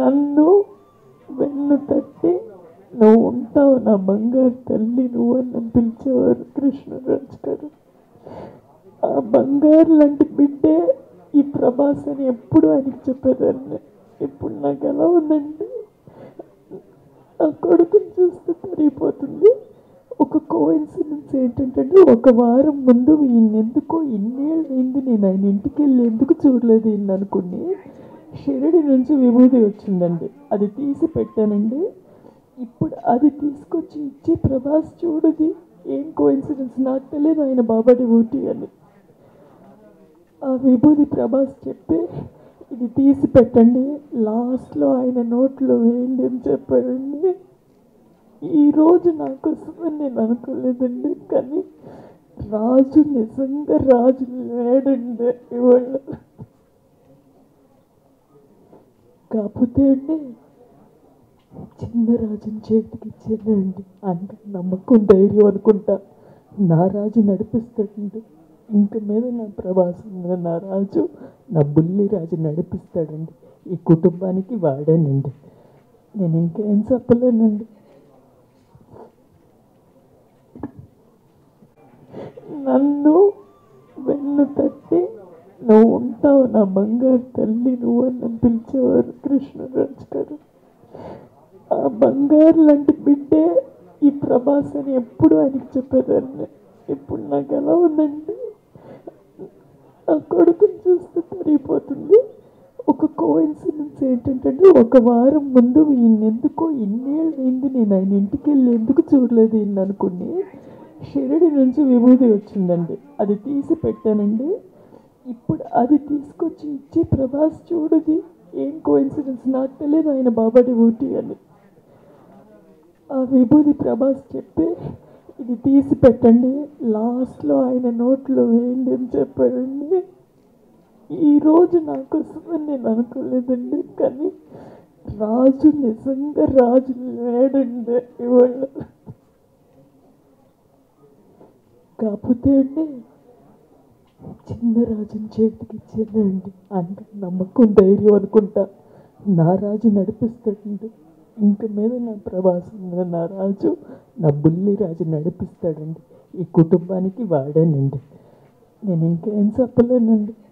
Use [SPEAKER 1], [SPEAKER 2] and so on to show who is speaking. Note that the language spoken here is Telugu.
[SPEAKER 1] నన్ను వెన్ను తట్టి నువ్వు ఉంటావు నా బంగారు తల్లి నువ్వు అని పిలిచేవారు కృష్ణరాజు గారు ఆ బంగారు లాంటి బిడ్డే ఈ ప్రభాస్ అని ఎప్పుడు ఆయనకి చెప్పేదాన్ని ఇప్పుడు నాకు ఎలా ఉందంటే ఆ కొడుకుని చూస్తే తరిగిపోతుంది ఒక కోయిన్సిడెన్స్ ఏంటంటే ఒక వారం ముందు ఈయన ఎందుకో ఇన్నేళ్ళు అయింది నేను ఆయన ఇంటికి వెళ్ళి ఎందుకు చూడలేదు ఈయన అనుకుని షిరడి నుంచి విభూది వచ్చిందండి అది తీసి పెట్టానండి ఇప్పుడు అది తీసుకొచ్చి ఇచ్చి ప్రభాస్ చూడది ఏం కోయిన్సిడెన్స్ నాకు తెలియదు ఆయన బాబాడి ఊటి అని ఆ విభూది ప్రభాస్ చెప్పి ఇది తీసి పెట్టండి లాస్ట్లో ఆయన నోట్లో వేయండి అని చెప్పారండి ఈ రోజు నాకు వస్తుందని నేను అనుకోలేదండి కానీ రాజు నిజంగా రాజు లేడండి ఇవాళ కాకపోతే అండి చిన్న రాజుని చేతికి ఇచ్చానండి అంటే నమ్మకం ధైర్యం అనుకుంటా నా రాజు నడిపిస్తాడండి ఇంక మీద నా ప్రవాసం మీద నా రాజు నా బుల్లి రాజు నడిపిస్తాడండి ఈ కుటుంబానికి వాడానండి నేను ఇంకేం చెప్పలేనండి నన్ను వెన్ను తట్టి నువ్వు ఉంటావు నా బంగారు తల్లి నువ్వు అని పిలిచేవారు కృష్ణరాజు గారు ఆ బంగారు లాంటి బిడ్డే ఈ ప్రభాస్ అని ఎప్పుడు ఆయనకి చెప్పేదాన్ని ఇప్పుడు నాకు ఎలా ఉందంటే ఆ కొడుకుని చూస్తే తరిగిపోతుంది ఒక కోయిన్సిడెన్స్ ఏంటంటే ఒక వారం ముందు ఈయన ఎందుకో ఇన్నేళ్ళు అయింది నేను ఆయన ఇంటికి వెళ్ళి ఎందుకు చూడలేదు ఈయన అనుకుని షిరడి నుంచి విభూది వచ్చిందండి అది తీసి పెట్టానండి ఇప్పుడు అది తీసుకొచ్చి ఇచ్చి ప్రభాస్ చూడది ఏం కోయిన్సిడెన్స్ నాకు తెలియదు ఆయన బాబాడి ఊటి అని ఆ విభూది ప్రభాస్ చెప్పి ఇది తీసి పెట్టండి లాస్ట్లో ఆయన నోట్లో వేయండి అని చెప్పారండి ఈ రోజు నాకు వస్తుందని నేను అనుకోలేదండి కానీ రాజు నిజంగా రాజు లేడండి ఇవాళ కాకపోతే అండి చిన్న రాజుని చేతికి ఇచ్చానండి అంటే నమ్మకం ధైర్యం అనుకుంటా నా రాజు నడిపిస్తాడండి ఇంక మీద నా ప్రవాసం మీద నా రాజు నా బుల్లి రాజు నడిపిస్తాడండి ఈ కుటుంబానికి వాడానండి నేను ఇంకేం చెప్పలేనండి